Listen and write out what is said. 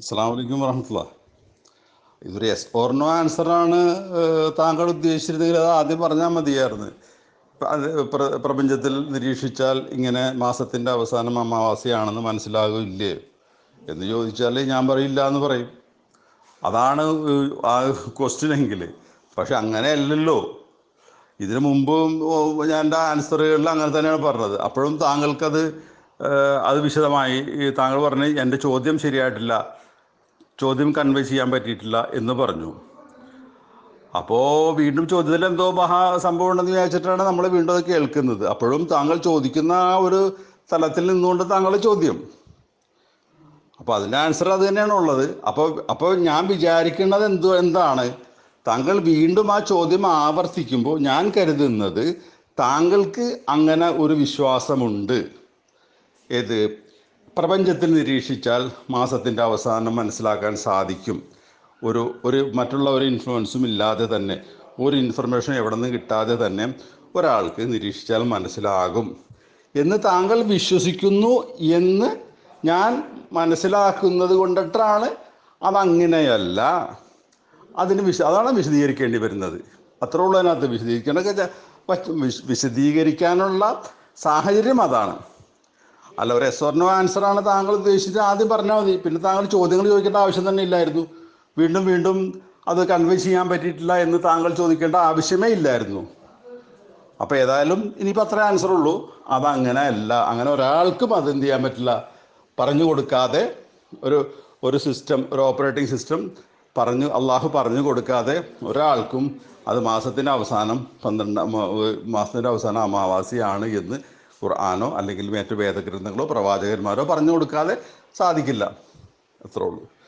അസ്സാം വലൈക്കും വറഹമത്തുള്ള ഇതൊരു എസ് ഓർണോ ആൻസറാണ് താങ്കൾ ഉദ്ദേശിച്ചിരുന്നെങ്കിൽ അത് ആദ്യം പറഞ്ഞാൽ മതിയായിരുന്നു ഇപ്പം അത് പ്ര- പ്രപഞ്ചത്തിൽ നിരീക്ഷിച്ചാൽ ഇങ്ങനെ മാസത്തിൻ്റെ അവസാനം അമാവാസിയാണെന്ന് മനസ്സിലാകില്ലേ എന്ന് ചോദിച്ചാൽ ഞാൻ പറയില്ല എന്ന് പറയും അതാണ് ഏഹ്, ആ ക്വസ്റ്റ്യൻ എങ്കിൽ പക്ഷെ അങ്ങനെയല്ലല്ലോ ഇതിനു മുമ്പും ഓ, ഞാൻ എൻ്റെ ആൻസറുകളിൽ അങ്ങനെ തന്നെയാണ് പറഞ്ഞത് അപ്പോഴും താങ്കൾക്കത് ഏഹ്, അത് വിശദമായി ഈ താങ്കൾ പറഞ്ഞ് എൻ്റെ ചോദ്യം ശരിയായിട്ടില്ല ചോദ്യം കൺവേ ചെയ്യാൻ പറ്റിയിട്ടില്ല എന്ന് പറഞ്ഞു അപ്പോൾ വീണ്ടും ചോദ്യത്തിൽ എന്തോ മഹാ സംഭവം ഉണ്ടെന്ന് വിചാരിച്ചിട്ടാണ് നമ്മൾ വീണ്ടും അത് കേൾക്കുന്നത് അപ്പോഴും താങ്കൾ ചോദിക്കുന്ന ആ ഒരു തലത്തിൽ നിന്നുകൊണ്ട് താങ്കളുടെ ചോദ്യം അപ്പോൾ അതിൻ്റെ ആൻസർ അത് തന്നെയാണ് ഉള്ളത് അപ്പോൾ അപ്പോൾ ഞാൻ വിചാരിക്കുന്നത് എന്തോ എന്താണ് താങ്കൾ വീണ്ടും ആ ചോദ്യം ആവർത്തിക്കുമ്പോൾ ഞാൻ കരുതുന്നത് താങ്കൾക്ക് അങ്ങനെ ഒരു വിശ്വാസമുണ്ട് ഏത് പ്രപഞ്ചത്തിൽ നിരീക്ഷിച്ചാൽ മാസത്തിൻ്റെ അവസാനം മനസ്സിലാക്കാൻ സാധിക്കും ഒരു ഒരു മറ്റുള്ള ഒരു ഇൻഫ്ലുവൻസും ഇല്ലാതെ തന്നെ ഒരു ഇൻഫർമേഷൻ എവിടെ നിന്ന് കിട്ടാതെ തന്നെ ഒരാൾക്ക് നിരീക്ഷിച്ചാൽ മനസ്സിലാകും എന്ന് താങ്കൾ വിശ്വസിക്കുന്നു എന്ന് ഞാൻ മനസ്സിലാക്കുന്നത് കൊണ്ടിട്ടാണ് അതങ്ങനെയല്ല അതിന് വിശ അതാണ് വിശദീകരിക്കേണ്ടി വരുന്നത് അത്രേ ഉള്ളൂ അതിനകത്ത് വിശദീകരിക്കാനൊക്കെ ചെ- പറ്റ- വിശ- വിശദീകരിക്കാനുള്ള സാഹചര്യം അതാണ് അല്ല ഒരു എസ് ഓർ നോ ആൻസർ ആണ് താങ്കൾ ഉദ്ദേശിച്ചത് ആദ്യം പറഞ്ഞാൽ മതി പിന്നെ താങ്കൾ ചോദ്യങ്ങൾ ചോദിക്കേണ്ട ആവശ്യം തന്നെ ഇല്ലായിരുന്നു വീണ്ടും വീണ്ടും അത് കൺവേ ചെയ്യാൻ പറ്റിയിട്ടില്ല എന്ന് താങ്കൾ ചോദിക്കേണ്ട ആവശ്യമേ ഇല്ലായിരുന്നു അപ്പോൾ ഏതായാലും ഇനിയിപ്പോൾ അത്ര ആൻസർ ഉള്ളൂ അതങ്ങനെ അല്ല അങ്ങനെ ഒരാൾക്കും അത് എന്ത് ചെയ്യാൻ പറ്റില്ല പറഞ്ഞു കൊടുക്കാതെ ഒരു ഒരു സിസ്റ്റം ഒരു ഓപ്പറേറ്റിംഗ് സിസ്റ്റം പറഞ്ഞു അള്ളാഹു പറഞ്ഞു കൊടുക്കാതെ ഒരാൾക്കും അത് മാസത്തിൻ്റെ അവസാനം പന്ത്രണ്ട് മാസത്തിൻ്റെ അവസാനം അമാവാസിയാണ് എന്ന് ഖുർആാനോ അല്ലെങ്കിൽ മറ്റു വേദഗ്രന്ഥങ്ങളോ പ്രവാചകന്മാരോ പറഞ്ഞു കൊടുക്കാതെ സാധിക്കില്ല അത്രേ ഉള്ളൂ